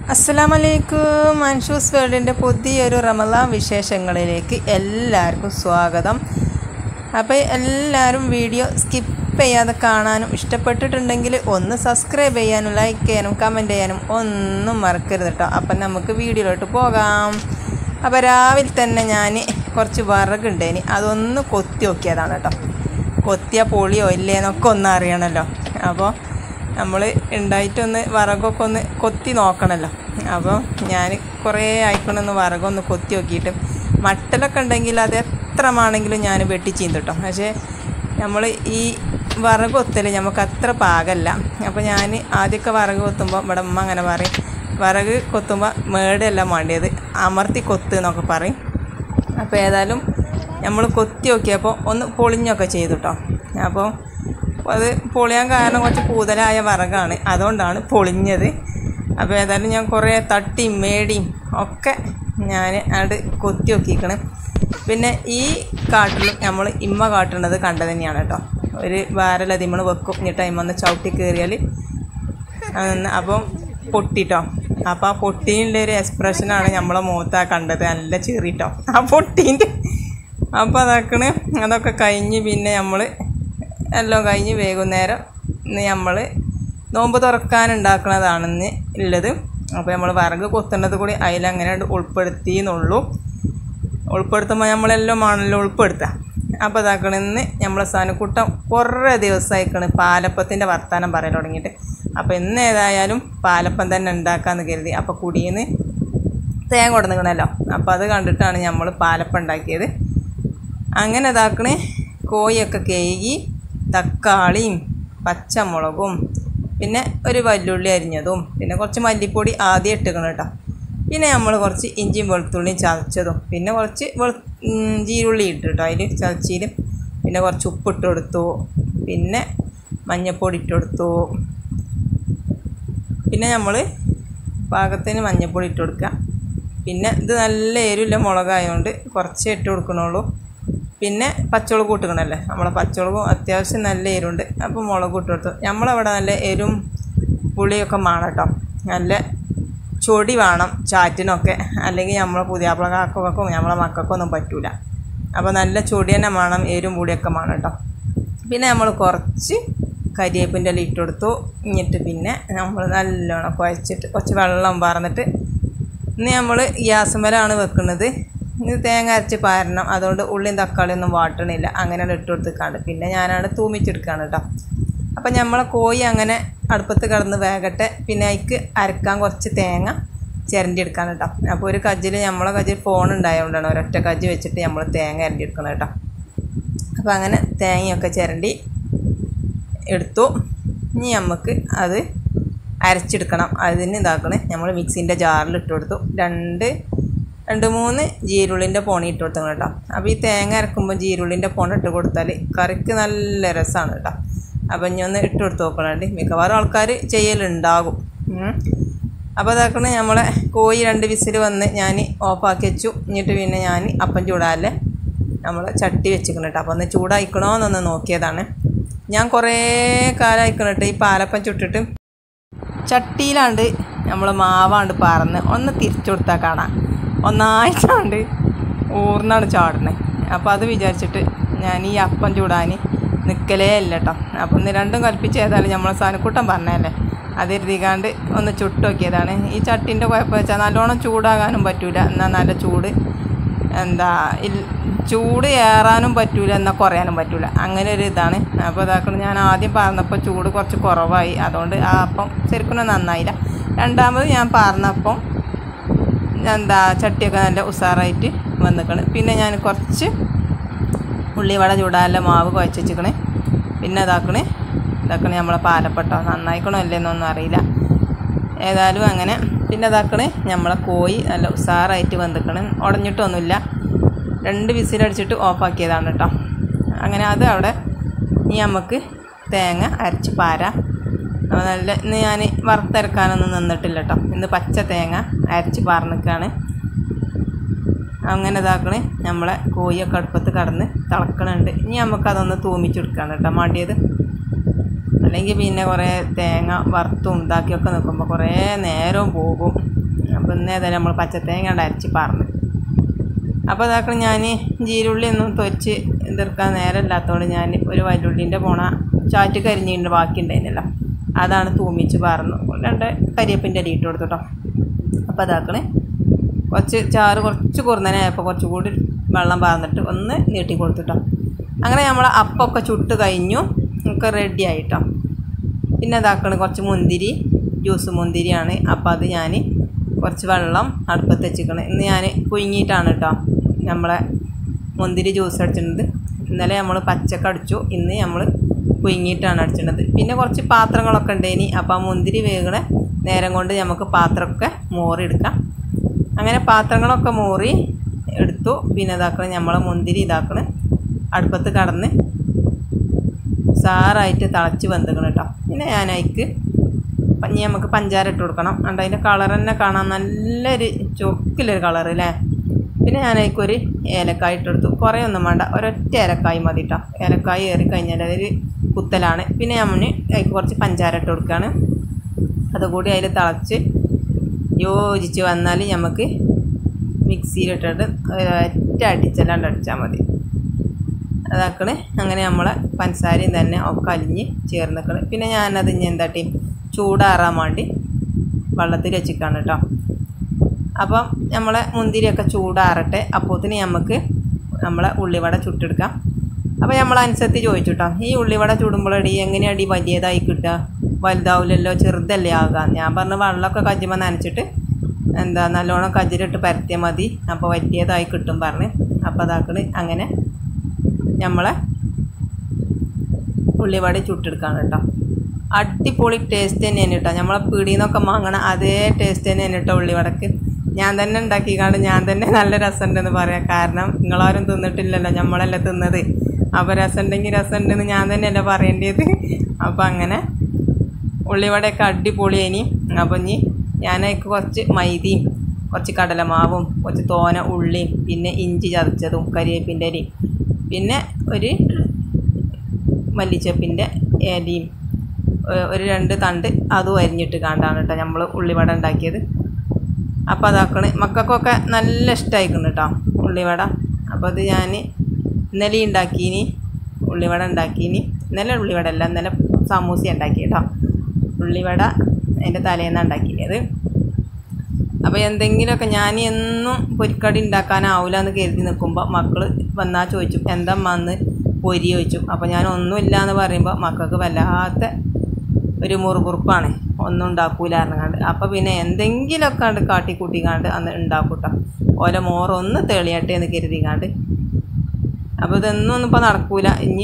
അസ്സലാമു അലൈക്കും മൻഷൂസ് വേൾഡിൻ്റെ പുതിയൊരു റമദാൻ വിശേഷങ്ങളിലേക്ക് എല്ലാവർക്കും സ്വാഗതം അപ്പോൾ എല്ലാവരും വീഡിയോ സ്കിപ്പ് ചെയ്യാതെ കാണാനും ഇഷ്ടപ്പെട്ടിട്ടുണ്ടെങ്കിൽ ഒന്ന് സബ്സ്ക്രൈബ് ചെയ്യാനും ലൈക്ക് ചെയ്യാനും കമൻറ്റ് ചെയ്യാനും ഒന്നും മറക്കരുത് കേട്ടോ അപ്പം നമുക്ക് വീഡിയോയിലോട്ട് പോകാം അപ്പോൾ രാവിലെ തന്നെ ഞാൻ കുറച്ച് വിറകുണ്ടേനി അതൊന്ന് കൊത്തി നോക്കിയതാണ് കേട്ടോ കൊത്തിയ പൊളിയോ ഇല്ലേന്നൊക്കെ ഒന്ന് അറിയണമല്ലോ അപ്പോൾ നമ്മൾ ഉണ്ടായിട്ടൊന്ന് വിറകൊക്കെ ഒന്ന് കൊത്തി നോക്കണമല്ലോ അപ്പോൾ ഞാൻ കുറേ ആയിക്കൊണ്ടൊന്ന് വിറകൊന്ന് കൊത്തി നോക്കിയിട്ട് മട്ടലൊക്കെ ഉണ്ടെങ്കിൽ അത് എത്ര ആണെങ്കിലും ഞാൻ വെട്ടിച്ചീന്ത് കേട്ടോ പക്ഷേ നമ്മൾ ഈ വിറക് കൊത്തൽ നമുക്ക് അത്ര പാകമല്ല അപ്പോൾ ഞാൻ ആദ്യമൊക്കെ വിറക് കൊത്തുമ്പോൾ ഇവിടെ അമ്മ അങ്ങനെ പറയും വിറക് കൊത്തുമ്പോൾ മേടല്ല വേണ്ടിയത് അമർത്തി കൊത്ത് എന്നൊക്കെ പറയും അപ്പോൾ ഏതായാലും നമ്മൾ കൊത്തി നോക്കിയപ്പോൾ ഒന്ന് പൊളിഞ്ഞൊക്കെ ചെയ്തു കേട്ടോ അപ്പോൾ അത് പൊളിയാൻ കാരണം കുറച്ച് കൂടുതലായ വിറകാണ് അതുകൊണ്ടാണ് പൊളിഞ്ഞത് അപ്പോൾ ഏതായാലും ഞാൻ കുറേ തട്ടിയും മേടിയും ഒക്കെ ഞാൻ അവിടെ കൊത്തി നോക്കിക്കണ് പിന്നെ ഈ കാട്ടിൽ നമ്മൾ ഇമ്മ കാട്ടുന്നത് കണ്ടത് തന്നെയാണ് കേട്ടോ ഒരു വാരലതിമണ് വെക്കും എന്നിട്ട് അതിമന്ന് ചവിട്ടി കയറിയാൽ അപ്പം പൊട്ടിട്ടോ അപ്പോൾ ആ പൊട്ടീൻ്റെ ഒരു എക്സ്പ്രഷനാണ് നമ്മളെ മുഖത്താ കണ്ടത് നല്ല ചെറിയിട്ടോ ആ പൊട്ടീൻ്റെ അപ്പോൾ അതാക്കണ് അതൊക്കെ കഴിഞ്ഞ് പിന്നെ നമ്മൾ എല്ലാം കഴിഞ്ഞ് വൈകുന്നേരം ഇന്ന് നമ്മൾ നോമ്പ് തുറക്കാനുണ്ടാക്കുന്നതാണെന്ന് ഉള്ളത് അപ്പോൾ നമ്മൾ വിറക് കൊത്തേണ്ടത് കൂടി അതിലങ്ങനെ ഉൾപ്പെടുത്തി എന്നുള്ളൂ ഉൾപ്പെടുത്തുമ്പോൾ നമ്മളെല്ലാം ആണല്ലോ ഉൾപ്പെടുത്തുക അപ്പോൾ ഇതാക്കണെന്ന് നമ്മളെ സാധനക്കൂട്ടം കുറേ ദിവസമായിക്കണ് പാലപ്പത്തിൻ്റെ വർത്തമാനം പറയാൻ തുടങ്ങിയിട്ട് അപ്പോൾ ഇന്ന് ഏതായാലും പാലപ്പം തന്നെ ഉണ്ടാക്കാമെന്ന് കരുതി അപ്പോൾ കുടിയിന്ന് തേങ്ങ കൊടുന്നിക്കണല്ലോ അപ്പോൾ അത് കണ്ടിട്ടാണ് നമ്മൾ പാലപ്പം ഉണ്ടാക്കിയത് അങ്ങനെ ഇതാക്കണേ കോഴിയൊക്കെ കേകി തക്കാളിയും പച്ചമുളകും പിന്നെ ഒരു വല്ലുള്ളി അരിഞ്ഞതും പിന്നെ കുറച്ച് മല്ലിപ്പൊടി ആദ്യം ഇട്ടുക്കണം കേട്ടോ പിന്നെ നമ്മൾ കുറച്ച് ഇഞ്ചിയും വെളുത്തുള്ളിയും ചതച്ചതും പിന്നെ കുറച്ച് വെളു ജീരുള്ളി ഇട്ടു കേട്ടോ അതിൽ ചതച്ചിൽ പിന്നെ കുറച്ച് ഉപ്പിട്ട് കൊടുത്തു പിന്നെ മഞ്ഞൾപ്പൊടി ഇട്ട് കൊടുത്തു പിന്നെ നമ്മൾ പാകത്തിന് മഞ്ഞൾപ്പൊടി ഇട്ട് കൊടുക്കുക പിന്നെ ഇത് നല്ല എരിവില്ല മുളകായതുകൊണ്ട് കുറച്ചേ ഇട്ട് കൊടുക്കണുള്ളൂ പിന്നെ പച്ചമുളക് കൂട്ടുകണല്ലേ നമ്മളെ പച്ചമുളകും അത്യാവശ്യം നല്ല എരിവുണ്ട് അപ്പോൾ മുളക് ഇട്ട് കൊടുത്തു നമ്മളവിടെ നല്ല എരും പുളിയൊക്കെ വേണം കേട്ടോ നല്ല ചൊടി വേണം ചാറ്റിനൊക്കെ അല്ലെങ്കിൽ നമ്മളെ പുതിയാപ്പിള കാക്കൊക്കെ നമ്മളെ മക്കൾക്കൊന്നും പറ്റൂല അപ്പോൾ നല്ല ചൊടി തന്നെ വേണം എരും പുളിയൊക്കെ വേണം കേട്ടോ പിന്നെ നമ്മൾ കുറച്ച് കരിവേപ്പിൻ്റെ ഇല ഇട്ട് കൊടുത്തു എന്നിട്ട് പിന്നെ നമ്മൾ നല്ലോണം കുഴച്ചിട്ട് കുറച്ച് വെള്ളം പറന്നിട്ട് ഇന്ന് നമ്മൾ ഗ്യാസുമലാണ് വെക്കുന്നത് ഇത് തേങ്ങ അരച്ച് പാരണം അതുകൊണ്ട് ഉള്ളിയും തക്കാളിയൊന്നും വാട്ടണില്ല അങ്ങനെ ഇട്ട് കൊടുത്തിക്കാണ്ട് പിന്നെ ഞാനാണ് തൂമിച്ചെടുക്കുകയാണ് കേട്ടോ അപ്പം നമ്മളെ കോഴി അങ്ങനെ അടുപ്പത്ത് കിടന്ന് വേകട്ടെ പിന്നെ അതിക്ക് അരക്കാൻ കുറച്ച് തേങ്ങ ചിരണ്ടി എടുക്കാൻ കേട്ടോ അപ്പോൾ ഒരു കജ്ജിൽ നമ്മളെ കജ്ജിൽ ഫോൺ ഉണ്ടായതുകൊണ്ടാണ് ഒരൊറ്റ കജ്ജ് വെച്ചിട്ട് നമ്മൾ തേങ്ങ അരണ്ടി എടുക്കണം കേട്ടോ അപ്പോൾ അങ്ങനെ തേങ്ങയൊക്കെ ചിരണ്ടി എടുത്തു ഇനി നമുക്ക് അത് അരച്ചെടുക്കണം അതിന് ഇതാക്കണേ നമ്മൾ മിക്സിൻ്റെ ജാറിൽ ഇട്ട് കൊടുത്തു രണ്ട് രണ്ട് മൂന്ന് ജീരുള്ളിൻ്റെ പോണി ഇട്ട് കൊടുത്തു കേട്ടോ അപ്പോൾ ഈ തേങ്ങ അരക്കുമ്പോൾ ജീരുള്ളിൻ്റെ പോണ ഇട്ട് കൊടുത്താൽ കറിക്ക് നല്ല രസമാണ് കേട്ടോ അപ്പം ഇനി ഒന്ന് ഇട്ട് കൊടുത്ത് നോക്കണുണ്ട് മിക്കവാറും ആൾക്കാർ ചെയ്യലുണ്ടാകും അപ്പോൾ അതാക്കണേ നമ്മളെ കോഴി രണ്ട് വിസിൽ വന്ന് ഞാൻ ഓഫാക്കി വെച്ചു എന്നിട്ട് പിന്നെ ഞാൻ അപ്പം ചൂടാല്ലേ നമ്മൾ ചട്ടി വെച്ചിക്കണം കേട്ടോ അപ്പോൾ ഒന്ന് ചൂടായിക്കണോ എന്നൊന്ന് നോക്കിയതാണ് ഞാൻ കുറേ കാലമായിക്കണം കേട്ടോ ഈ പാലപ്പം ചുട്ടിട്ട് ചട്ടിയിലാണ്ട് നമ്മൾ മാവാണ്ട് പറന്ന് ഒന്ന് തിരിച്ചു കൊടുത്താൽ കാണാം ഒന്നായിട്ടാണ്ട് ഊർന്നാണ് ചാടുന്നത് അപ്പോൾ അത് വിചാരിച്ചിട്ട് ഞാൻ ഈ അപ്പം ചൂടാൻ നിൽക്കലേ ഇല്ല കേട്ടോ അപ്പം ഇന്ന് രണ്ടും കൽപ്പിച്ച് ഏതായാലും നമ്മളെ സാധനക്കൂട്ടം പറഞ്ഞതല്ലേ അതിരുതികാണ്ട് ഒന്ന് ചുട്ട് നോക്കിയതാണ് ഈ ചട്ടിൻ്റെ കുഴപ്പം വെച്ചാൽ നല്ലോണം ചൂടാകാനും പറ്റൂല എന്നാൽ നല്ല ചൂട് എന്താ ചൂട് ഏറാനും പറ്റൂല എന്നാൽ കുറയാനും പറ്റൂല അങ്ങനെ ഒരു ഇതാണ് അപ്പോൾ ഇതാക്കണം ഞാൻ ആദ്യം പറഞ്ഞപ്പോൾ ചൂട് കുറച്ച് കുറവായി അതുകൊണ്ട് ആ അപ്പം ശരിക്കും നന്നായില്ല രണ്ടാമത് ഞാൻ പറഞ്ഞപ്പം എന്താ ചട്ടിയൊക്കെ നല്ല ഉഷാറായിട്ട് വന്നിക്കണ് പിന്നെ ഞാൻ കുറച്ച് ഉള്ളിവട ചൂടാനുള്ള മാവ് കുഴച്ച് വെച്ചിക്കണേ പിന്നെ ഇതാക്കണേ ഇതാക്കണേ നമ്മളെ പാലപ്പെട്ടോ നന്നായിക്കണോ അല്ലേന്നൊന്നും അറിയില്ല ഏതായാലും അങ്ങനെ പിന്നെ ഇതാക്കണേ നമ്മളെ കോഴി നല്ല ഉഷാറായിട്ട് വന്നിക്കണം ഉടഞ്ഞിട്ടൊന്നുമില്ല രണ്ട് വിസിലടിച്ചിട്ട് ഓഫാക്കിയതാണ് കേട്ടോ അങ്ങനെ അത് അവിടെ ഇനി നമുക്ക് തേങ്ങ അരച്ച് പാര നല്ല ഇന്ന് ഞാൻ വറുത്തരക്കാനൊന്നും നിന്നിട്ടില്ല കേട്ടോ ഇന്ന് പച്ച തേങ്ങ അരച്ച് പാർന്നിക്കാണ് അങ്ങനെ ഇതാക്കണേ നമ്മളെ കോഴിയൊക്കെ അടുപ്പത്ത് കടന്ന് തിളക്കണുണ്ട് ഇനി നമുക്കതൊന്ന് തൂമിച്ചെടുക്കുകയാണ് കേട്ടോ മടിയത് അല്ലെങ്കിൽ പിന്നെ കുറേ തേങ്ങ വറുത്തും ഇതാക്കിയൊക്കെ നിൽക്കുമ്പോൾ കുറേ നേരവും പോകും അപ്പോൾ ഇന്ന് ഏതായാലും നമ്മൾ പച്ചത്തേങ്ങ കണ്ട് അരച്ച് പറഞ്ഞു അപ്പോൾ അതാക്കണം ഞാൻ ജീരുള്ളി ഒന്നും തൊച്ച് എതിർക്കാൻ നേരമില്ലാത്തതുകൊണ്ട് ഞാൻ ഒരു വല്ലുള്ളിൻ്റെ പോണ ചാറ്റ് കരിഞ്ഞിട്ട് ബാക്കി ഉണ്ടായിരുന്നല്ലോ അതാണ് തൂമിച്ച് പറഞ്ഞു രണ്ട് കരിയപ്പിൻ്റെ അരി ഇട്ട് കൊടുത്തു കേട്ടോ അപ്പോൾ അതാക്കണേ കുറച്ച് ചാറ് കുറച്ച് കുറഞ്ഞനായപ്പോൾ കുറച്ച് കൂടി വെള്ളം പാർന്നിട്ട് ഒന്ന് നീട്ടി കൊടുത്തിട്ടോ അങ്ങനെ നമ്മൾ അപ്പമൊക്കെ ചുട്ട് കഴിഞ്ഞു ഒക്കെ റെഡി ആയിട്ടോ പിന്നെ അതാക്കണ കുറച്ച് മുന്തിരി ജ്യൂസ് മുന്തിരിയാണ് അപ്പോൾ അത് ഞാൻ കുറച്ച് വെള്ളം അടുപ്പത്ത് വെച്ചിക്കണം ഇന്ന് ഞാൻ കുഞ്ഞിട്ടാണ് കേട്ടോ നമ്മളെ മുന്തിരി ജ്യൂസ് അടിച്ചിട്ടുണ്ട് ഇന്നലെ നമ്മൾ പച്ചക്ക് അടിച്ചു ഇന്ന് നമ്മൾ കുഞ്ഞിട്ടാണ് അടിച്ചിട്ടുള്ളത് പിന്നെ കുറച്ച് പാത്രങ്ങളൊക്കെ ഉണ്ടേനി അപ്പോൾ ആ മുന്തിരി വേകണ നേരം കൊണ്ട് നമുക്ക് പാത്രമൊക്കെ മോറിയെടുക്കാം അങ്ങനെ പാത്രങ്ങളൊക്കെ മോറി എടുത്തു പിന്നെ ഇതാക്കണം നമ്മളെ മുന്തിരി ഇതാക്കണം അടുപ്പത്ത് കടന്ന് സാറായിട്ട് തിളച്ച് വെന്തുക്കണം കേട്ടോ പിന്നെ ഞാൻ അതിക്ക് ഇനി നമുക്ക് പഞ്ചാര ഇട്ട് കൊടുക്കണം അതുകൊണ്ട് അതിൻ്റെ കളർ തന്നെ കാണാൻ നല്ലൊരു ചൊക്കിലൊരു കളർ അല്ലേ പിന്നെ ഞാൻ അതിക്കൊരു ഏലക്കായ ഇട്ടെടുത്തു കുറേ ഒന്നും വേണ്ട ഒരൊറ്റ ഏലക്കായ് മതി കേട്ടോ ഏലക്കായ് ഏറി കഴിഞ്ഞാൽ അതൊരു കുത്തലാണ് പിന്നെ ഞാൻ അതിക്ക് കുറച്ച് പഞ്ചാര ഇട്ട് കൊടുക്കുകയാണ് അതുകൂടി അതിൽ തിളച്ച് യോജിച്ച് വന്നാൽ നമുക്ക് മിക്സിയിലിട്ടിട്ട് ഒറ്റ അടിച്ചല്ലാണ്ട് അടിച്ചാൽ മതി അതാക്കണ് അങ്ങനെ നമ്മളെ പഞ്ചസാരയും തന്നെ ഒക്കെ അലിഞ്ഞ് ചേർന്നിക്കണ് പിന്നെ ഞാനത് ഇനി എന്താട്ടി ചൂടാറാൻ വേണ്ടി വെള്ളത്തിൽ വെച്ചിക്കാണ് കേട്ടോ അപ്പം നമ്മളെ മുന്തിരിയൊക്കെ ചൂടാറട്ടെ അപ്പോത്തിന് നമുക്ക് നമ്മളെ ഉള്ളിവട ചുട്ടെടുക്കാം അപ്പോൾ നമ്മൾ അനുസരിച്ച് ചോദിച്ചു കേട്ടോ ഈ ഉള്ളിവട ചുടുമ്പോഴടി എങ്ങനെയാടി വലിയതായി കിട്ടുക വലുതാവില്ലല്ലോ ചെറുതല്ലേ ആകാം ഞാൻ പറഞ്ഞ വെള്ളമൊക്കെ കജ്ജുമ്പോൾ നനച്ചിട്ട് എന്താ നല്ലോണം കജ്ജിലിട്ട് പരത്തിയാൽ മതി അപ്പോൾ വലിയതായി കിട്ടും പറഞ്ഞ് അപ്പോൾ അതാക്കണ് അങ്ങനെ നമ്മളെ ഉള്ളിവട ചുട്ടെടുക്കാണ് കേട്ടോ അടിപൊളി ടേസ്റ്റ് തന്നെയാണ് കേട്ടോ നമ്മളെ പീടിയിൽ നിന്നൊക്കെ വാങ്ങണ അതേ ടേസ്റ്റ് തന്നെയാണ് കേട്ടോ ഉള്ളിവടക്ക് ഞാൻ തന്നെ ഉണ്ടാക്കിക്കാണ്ട് ഞാൻ തന്നെ നല്ല രസമുണ്ടെന്ന് പറയാം കാരണം നിങ്ങളാരും തിന്നിട്ടില്ലല്ലോ നമ്മളല്ലേ തിന്നത് അപ്പോൾ രസമുണ്ടെങ്കിൽ രസമുണ്ടെന്ന് ഞാൻ തന്നെയല്ലേ പറയേണ്ടത് അപ്പോൾ അങ്ങനെ ഉള്ളിവടയൊക്കെ അടിപൊളിയേനി അപ്പോൾ ഇനി ഞാനതിക്ക് കുറച്ച് മൈദയും കുറച്ച് കടലമാവും കുറച്ച് തോന ഉള്ളിയും പിന്നെ ഇഞ്ചി ചതച്ചതും കരിവേപ്പിൻ്റെ അരിയും പിന്നെ ഒരു മല്ലിച്ചപ്പിൻ്റെ ഇലയും ഒരു രണ്ട് തണ്ട് അതും അരിഞ്ഞിട്ട് കാണ്ടാണ് കേട്ടോ നമ്മൾ ഉള്ളിവട ഉണ്ടാക്കിയത് അപ്പോൾ അതാക്കണ് മക്കൾക്കൊക്കെ നല്ല ഇഷ്ടമായിക്കണം കേട്ടോ ഉള്ളിവട അപ്പോൾ അത് ഞാൻ ഇന്നലെ ഉണ്ടാക്കീനി ഉള്ളിവട ഉണ്ടാക്കീനി ഇന്നലെ ഉള്ളിവട അല്ല ഇന്നലെ സമൂസ ഉണ്ടാക്കി കേട്ടോ ഉള്ളിവട അതിൻ്റെ തലേന്നാണ് ഉണ്ടാക്കിയത് അപ്പോൾ എന്തെങ്കിലുമൊക്കെ ഞാൻ എന്നും പൊരിക്കടി ഉണ്ടാക്കാനാവില്ല എന്ന് കരുതി നിൽക്കുമ്പോൾ മക്കൾ വന്നാൽ ചോദിച്ചു എന്താ വന്ന് പൊരി ചോദിച്ചു അപ്പോൾ ഞാൻ ഒന്നുമില്ല എന്ന് പറയുമ്പോൾ മക്കൾക്ക് വല്ലാത്ത ഒരു മുറുകുറുപ്പാണ് ഒന്നും ഉണ്ടാക്കൂല പറഞ്ഞാണ്ട് അപ്പോൾ പിന്നെ എന്തെങ്കിലുമൊക്കെ കണ്ട് കാട്ടി കൂട്ടിക്കാണ്ട് അന്ന് ഉണ്ടാക്കൂട്ടോ ഓല മോറൊന്ന് തെളിയട്ടെ എന്ന് കരുതിക്കാണ്ട് അപ്പോൾ ഇതൊന്നും ഒന്നും ഇപ്പോൾ നടക്കൂല ഇനി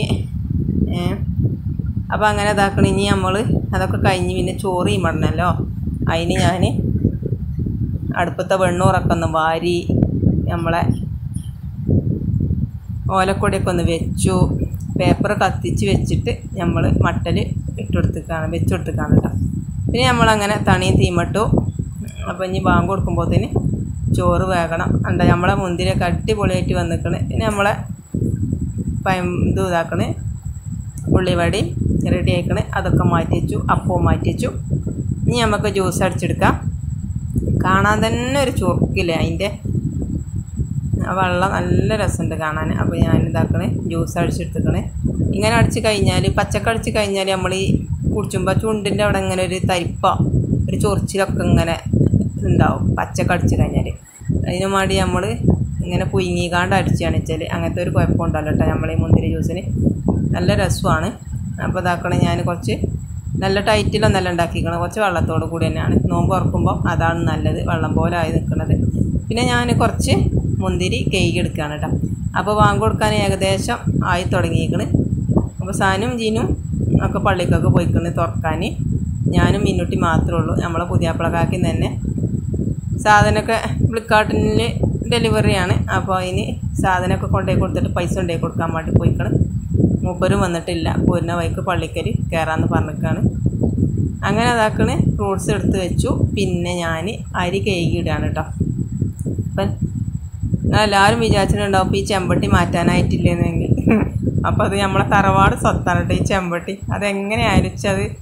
അപ്പോൾ അങ്ങനെ ഇതാക്കണം ഇനി നമ്മൾ അതൊക്കെ കഴിഞ്ഞ് പിന്നെ ചോറ് ചെയ്യുമ്പോഴല്ലോ അതിന് ഞാൻ അടുപ്പത്തെ വെണ്ണൂറൊക്കെ ഒന്ന് വാരി നമ്മളെ ഓലക്കൊടിയൊക്കെ ഒന്ന് വെച്ചു പേപ്പർ കത്തിച്ച് വെച്ചിട്ട് നമ്മൾ മട്ടൽ ഇട്ടുകൊടുത്തേക്കാണ് വെച്ച് കൊടുത്തേക്കാണ് കേട്ടോ പിന്നെ നമ്മളങ്ങനെ തണിയും തീമട്ടു അപ്പോൾ ഇനി ബാങ്ക് കൊടുക്കുമ്പോഴത്തേന് ചോറ് വേകണം എന്താ നമ്മളെ മുന്തിരിയൊക്കെ അടിപൊളിയായിട്ട് വന്നിക്കണ് പിന്നെ നമ്മളെ പയം ഇത് ഇതാക്കണേ ഉള്ളിവടി റെഡി ആയിക്കണ് അതൊക്കെ മാറ്റി വെച്ചു അപ്പവും മാറ്റി വെച്ചു ഇനി നമുക്ക് ജ്യൂസ് അടിച്ചെടുക്കാം കാണാൻ തന്നെ ഒരു ചുറുക്കില്ലേ അതിൻ്റെ ആ വെള്ളം നല്ല രസമുണ്ട് കാണാൻ അപ്പോൾ ഞാൻ ഇതാക്കണേ ജ്യൂസ് അടിച്ചെടുത്തേക്കണേ ഇങ്ങനെ അടിച്ച് കഴിഞ്ഞാൽ പച്ചക്ക അടിച്ച് കഴിഞ്ഞാൽ നമ്മൾ ഈ കുടിച്ചുമ്പോൾ ചുണ്ടിൻ്റെ അവിടെ ഇങ്ങനെ ഒരു തരിപ്പ ഒരു ചൊറിച്ചിലൊക്കെ ഇങ്ങനെ ഉണ്ടാവും പച്ചക്ക അടിച്ച് കഴിഞ്ഞാൽ അതിന് വേണ്ടി നമ്മൾ ഇങ്ങനെ പുഴുങ്ങിക്കാണ്ട് അടിച്ചാണ് വെച്ചാൽ അങ്ങനത്തെ ഒരു കുഴപ്പമുണ്ടല്ലോ കേട്ടോ നമ്മൾ ഈ മുന്തിരി ജ്യൂസിന് നല്ല രസമാണ് അപ്പോൾ ഇതാക്കണേ ഞാൻ കുറച്ച് നല്ല ടൈറ്റിലൊന്നല്ല ഉണ്ടാക്കിക്കണം കുറച്ച് വെള്ളത്തോട് കൂടി തന്നെയാണ് നോമ്പ് തുറക്കുമ്പോൾ അതാണ് നല്ലത് വെള്ളം പോലെ ആയി നിൽക്കുന്നത് പിന്നെ ഞാൻ കുറച്ച് മുന്തിരി കേക്ക് എടുക്കുകയാണ് കേട്ടോ അപ്പോൾ വാങ്ങി കൊടുക്കാൻ ഏകദേശം ആയി തുടങ്ങിയിരിക്കണ് അപ്പോൾ സാനും ജീനും ഒക്കെ പള്ളിക്കൊക്കെ പോയിക്കണ് തുറക്കാൻ ഞാനും മിന്നുട്ടി മാത്രമേ ഉള്ളൂ നമ്മളെ പുതിയാപ്പിളക്കാക്കി തന്നെ സാധനമൊക്കെ ഫ്ലിപ്കാർട്ടിൽ ഡെലിവറിയാണ് അപ്പോൾ അതിന് സാധനമൊക്കെ കൊണ്ടുപോയി കൊടുത്തിട്ട് പൈസ കൊണ്ടുപോയി കൊടുക്കാൻ വേണ്ടി പോയിക്കണം മൂപ്പരും വന്നിട്ടില്ല പോരുന്ന വൈക്ക് പള്ളിക്കരി കയറാമെന്ന് പറഞ്ഞിക്കാണ് അങ്ങനെ അതാക്കണ് ഫ്രൂട്ട്സ് എടുത്ത് വെച്ചു പിന്നെ ഞാൻ അരി കേക്ക് ഇടുകയാണ് കേട്ടോ അപ്പം എല്ലാവരും വിചാരിച്ചിട്ടുണ്ടാവും അപ്പോൾ ഈ ചെമ്പട്ടി മാറ്റാനായിട്ടില്ലെന്നെങ്കിൽ അപ്പോൾ അത് നമ്മളെ തറവാട് സ്വത്താണ് കേട്ടോ ഈ ചെമ്പട്ടി അതെങ്ങനെ അരിച്ചത്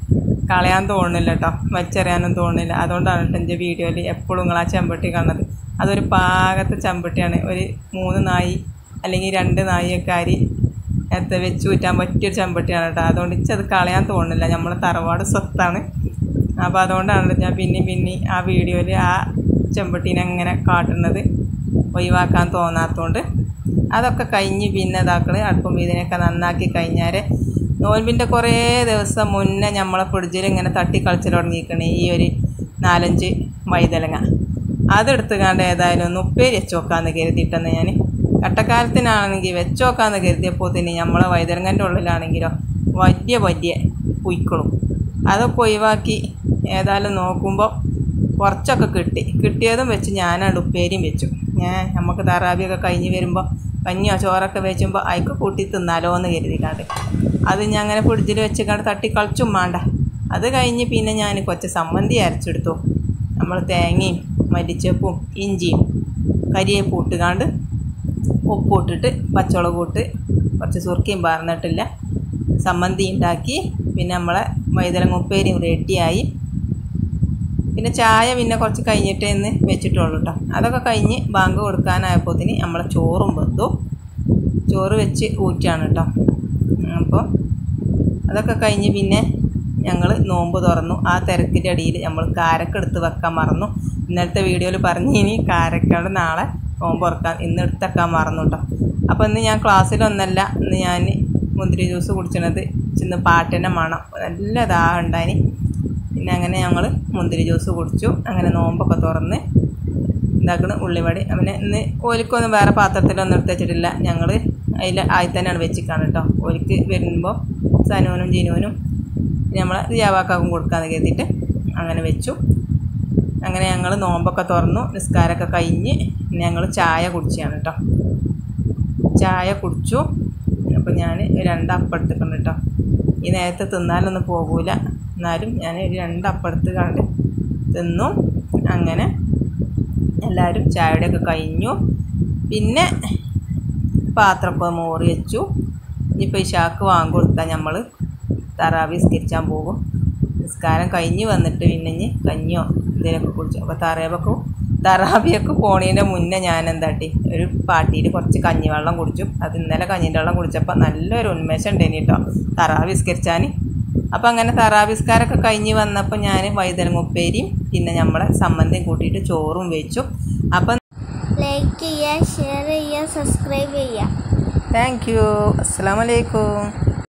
കളയാൻ തോന്നുന്നില്ല കേട്ടോ വലിച്ചെറിയാനും തോന്നുന്നില്ല അതുകൊണ്ടാണ് കേട്ടോ എൻ്റെ വീഡിയോയിൽ എപ്പോഴും നിങ്ങൾ ആ ചെമ്പട്ടി കാണുന്നത് അതൊരു പാകത്തെ ചെമ്പട്ടിയാണ് ഒരു മൂന്ന് നായി അല്ലെങ്കിൽ രണ്ട് നായിയൊക്കെ അരി എത്ര വെച്ച് കൂറ്റാൻ പറ്റിയൊരു ചെമ്പട്ടിയാണ് കേട്ടോ അതുകൊണ്ട് ഇച്ചത് കളയാൻ തോന്നുന്നില്ല നമ്മളെ തറവാട് സ്വത്താണ് അപ്പോൾ അതുകൊണ്ടാണ് ഞാൻ പിന്നെ പിന്നെ ആ വീഡിയോയിൽ ആ ചെമ്പട്ടീനെ അങ്ങനെ കാട്ടുന്നത് ഒഴിവാക്കാൻ തോന്നാത്തതുകൊണ്ട് അതൊക്കെ കഴിഞ്ഞ് പിന്നെ ഇതാക്കൾ അടുപ്പും ഇതിനൊക്കെ നന്നാക്കി കഴിഞ്ഞാൽ നോൽമ്പിൻ്റെ കുറേ ദിവസം മുന്നേ നമ്മളെ ഫ്രിഡ്ജിൽ ഇങ്ങനെ തട്ടി കളിച്ചിൽ തുടങ്ങിയിരിക്കണേ ഈ ഒരു നാലഞ്ച് വൈതലങ്ങ അതെടുത്ത് കണ്ട് ഏതായാലും ഒന്ന് ഉപ്പേരി വെച്ച് നോക്കാമെന്ന് കരുതിയിട്ടെന്ന് ഞാൻ കട്ടക്കാലത്തിനാണെങ്കിൽ വെച്ച് നോക്കാമെന്ന് കരുതിയപ്പോൾ തന്നെ നമ്മളെ വൈതലങ്ങൻ്റെ ഉള്ളിലാണെങ്കിലോ വലിയ വലിയ പുയ്ക്കളും അതൊക്കെ ഒഴിവാക്കി ഏതായാലും നോക്കുമ്പോൾ കുറച്ചൊക്കെ കിട്ടി കിട്ടിയതും വെച്ച് ഞാനാണ് ഉപ്പേരിയും വെച്ചു ഞാൻ നമുക്ക് തറാബിയൊക്കെ കഴിഞ്ഞ് വരുമ്പോൾ കഞ്ഞിയോ ചോറൊക്കെ വെച്ചുമ്പോൾ അയക്ക് കൂട്ടി തിന്നാലോ എന്ന് കരുതിക്കാണ്ട് അത് ഞാൻ അങ്ങനെ ഫ്രിഡ്ജിൽ വെച്ചിക്കാണ്ട് തട്ടി കളിച്ചും വേണ്ട അത് കഴിഞ്ഞ് പിന്നെ ഞാൻ കുറച്ച് സമ്മന്തി അരച്ചെടുത്തു നമ്മൾ തേങ്ങയും മല്ലിച്ചപ്പും ഇഞ്ചിയും കരിയേപ്പും ഇട്ടുകാണ്ട് ഉപ്പിട്ടിട്ട് പച്ചമുളക് ഇട്ട് കുറച്ച് സുർക്കയും പാർന്നിട്ടില്ല സമ്മന്തി ഉണ്ടാക്കി പിന്നെ നമ്മളെ വൈതലങ്ങ ഉപ്പേരിയും റെഡിയായി പിന്നെ ചായ പിന്നെ കുറച്ച് കഴിഞ്ഞിട്ടേ എന്ന് വെച്ചിട്ടുള്ളൂ കേട്ടോ അതൊക്കെ കഴിഞ്ഞ് ബാങ്ക് കൊടുക്കാനായപ്പോത്തിന് നമ്മളെ ചോറും വെന്തു ചോറ് വെച്ച് ഊറ്റാണ് കേട്ടോ അപ്പോൾ അതൊക്കെ കഴിഞ്ഞ് പിന്നെ ഞങ്ങൾ നോമ്പ് തുറന്നു ആ തിരക്കിൻ്റെ അടിയിൽ നമ്മൾ കാരക്ക എടുത്ത് വെക്കാൻ മറന്നു ഇന്നലത്തെ വീഡിയോയിൽ പറഞ്ഞു ഇനി കാരക്കയുടെ നാളെ നോമ്പ് തുറക്കാൻ ഇന്ന് എടുത്തേക്കാൻ മറന്നു കേട്ടോ അപ്പോൾ ഇന്ന് ഞാൻ ക്ലാസ്സിലൊന്നല്ല ഇന്ന് ഞാൻ മുന്തിരി ജ്യൂസ് കുടിച്ചത് ഇന്ന് പാട്ടിൻ്റെ മണം നല്ല ദാഹം ഉണ്ടായിന് പിന്നെ അങ്ങനെ ഞങ്ങൾ മുന്തിരി ജ്യൂസ് കുടിച്ചു അങ്ങനെ നോമ്പൊക്കെ തുറന്ന് ഇതാക്കണ ഉള്ളിവടി അങ്ങനെ ഇന്ന് ഓലിക്കൊന്നും വേറെ പാത്രത്തിലൊന്നും എടുത്ത് വെച്ചിട്ടില്ല ഞങ്ങൾ അതിൽ ആയി തന്നെയാണ് വെച്ചിക്കാണ് കേട്ടോ ഓലിക്ക് വരുമ്പോൾ സനുവിനും ജിനുവിനും നമ്മളെ ജാവാക്കാക്കും കൊടുക്കാമെന്ന് കരുതിയിട്ട് അങ്ങനെ വെച്ചു അങ്ങനെ ഞങ്ങൾ നോമ്പൊക്കെ തുറന്നു നിസ്കാരമൊക്കെ കഴിഞ്ഞ് ഞങ്ങൾ ചായ കുടിച്ചാണ് കേട്ടോ ചായ കുടിച്ചു അപ്പോൾ ഞാൻ രണ്ട് അപ്പം എടുത്തിട്ടുണ്ട് കേട്ടോ ഈ നേരത്തെ തിന്നാലൊന്നും പോകൂല എന്നാലും ഞാൻ ഒരു രണ്ട് അപ്പം എടുത്ത് കണ്ട് തിന്നു അങ്ങനെ എല്ലാവരും ചായയുടെയൊക്കെ കഴിഞ്ഞു പിന്നെ പാത്രമൊക്കെ മോറി വെച്ചു ഇനിയിപ്പോൾ ഈ ഷാക്ക് വാങ്ങി കൊടുത്താൽ നമ്മൾ തറാവി നിസ്കരിച്ചാൻ പോകും നിസ്കാരം കഴിഞ്ഞ് വന്നിട്ട് പിന്നെ ഇനി കഞ്ഞിയോ എന്തെങ്കിലുമൊക്കെ കുടിച്ചു അപ്പോൾ തറയവൊക്കെ തറാവിയൊക്കെ പോണതിൻ്റെ മുന്നേ ഞാൻ എന്താട്ടി ഒരു പാട്ടിയിൽ കുറച്ച് കഞ്ഞിവെള്ളം കുടിച്ചു അത് ഇന്നലെ കഞ്ഞിൻ്റെ വെള്ളം കുടിച്ചപ്പോൾ നല്ലൊരു ഉന്മേഷം ഉണ്ടേനി കേട്ടോ തറാവി നിസ്കരിച്ചാൻ അപ്പോൾ അങ്ങനെ തറാവിസ്കാരൊക്കെ കഴിഞ്ഞ് വന്നപ്പോൾ ഞാൻ വൈതലങ്ങ ഉപ്പേരിയും പിന്നെ നമ്മളെ സമ്മന്തിയും കൂട്ടിയിട്ട് ചോറും വെച്ചു അപ്പം ലൈക്ക് ചെയ്യുക ഷെയർ ചെയ്യുക സബ്സ്ക്രൈബ് ചെയ്യുക താങ്ക് യു അസ്സാം വലൈക്കും